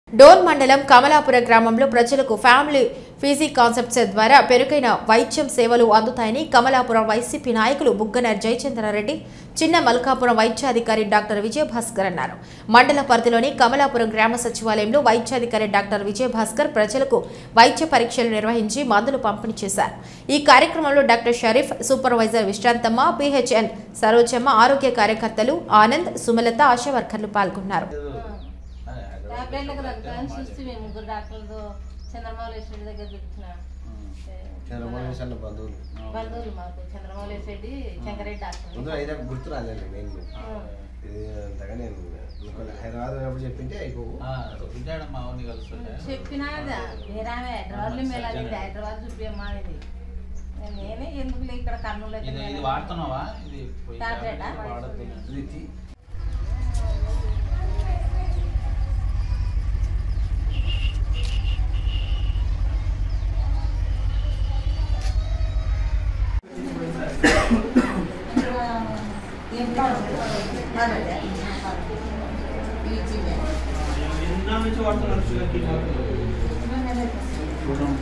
డోన్ మండలం కమలాపుర గ్రామంలో ప్రజలకు ఫ్యామిలీ ఫీజీ కాన్సెప్ట్స్ ద్వారా పెరుగైన వైద్యం సేవలు అందుతాయని కమలాపురం వైసీపీ నాయకులు బుగ్గన జయచంద్రారెడ్డి చిన్న మల్కాపురం వైద్యాధికారి డాక్టర్ విజయభాస్కర్ అన్నారు మండల పరిధిలోని కమలాపురం గ్రామ సచివాలయంలో వైద్యాధికారి డాక్టర్ విజయభాస్కర్ ప్రజలకు వైద్య పరీక్షలు నిర్వహించి మందులు పంపిణీ చేశారు ఈ కార్యక్రమంలో doctor Sharif supervisor Vishrantamma PHN Sarojamma ఆరోగ్య కార్యకర్తలు ఆనంద్ సుమలత ఆశా వర్కర్లు పాల్గొన్నారు టాబ్లెట్లకు తగ్గుతాయని చూస్తే మేము ముగ్గురు డాక్టర్లతో చంద్రమౌళేశ్వరి దగ్గర చూపించిన చంద్రమౌళేశ్వర బంధువులు బంధువులు మాకు చంద్రమౌళేశ్వరి శంకరెడ్డి డాక్టర్ ముందు అయితే గుర్తు రాలేదు నేను ఇది అంతగా నేను అనుకోలే. హైదరాబాద్ ఎప్పుడు చెప్పింటే అయిపోవు వింటాడు మా ఊరిని కలుస్తుంటే చెప్పినా వేరామే హైదరాబాద్లో మేళాలి హైదరాబాద్ చూపించమ్మా అనేది నేనే ఎందుకు ఇక్కడ కర్నూలు అయితే ఇది ఇది మేళాలి. వాడుతున్నావా ఇది పోయి టాబ్లెటా? వాడద్దు ఇది తీ.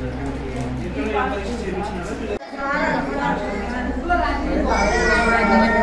ఆ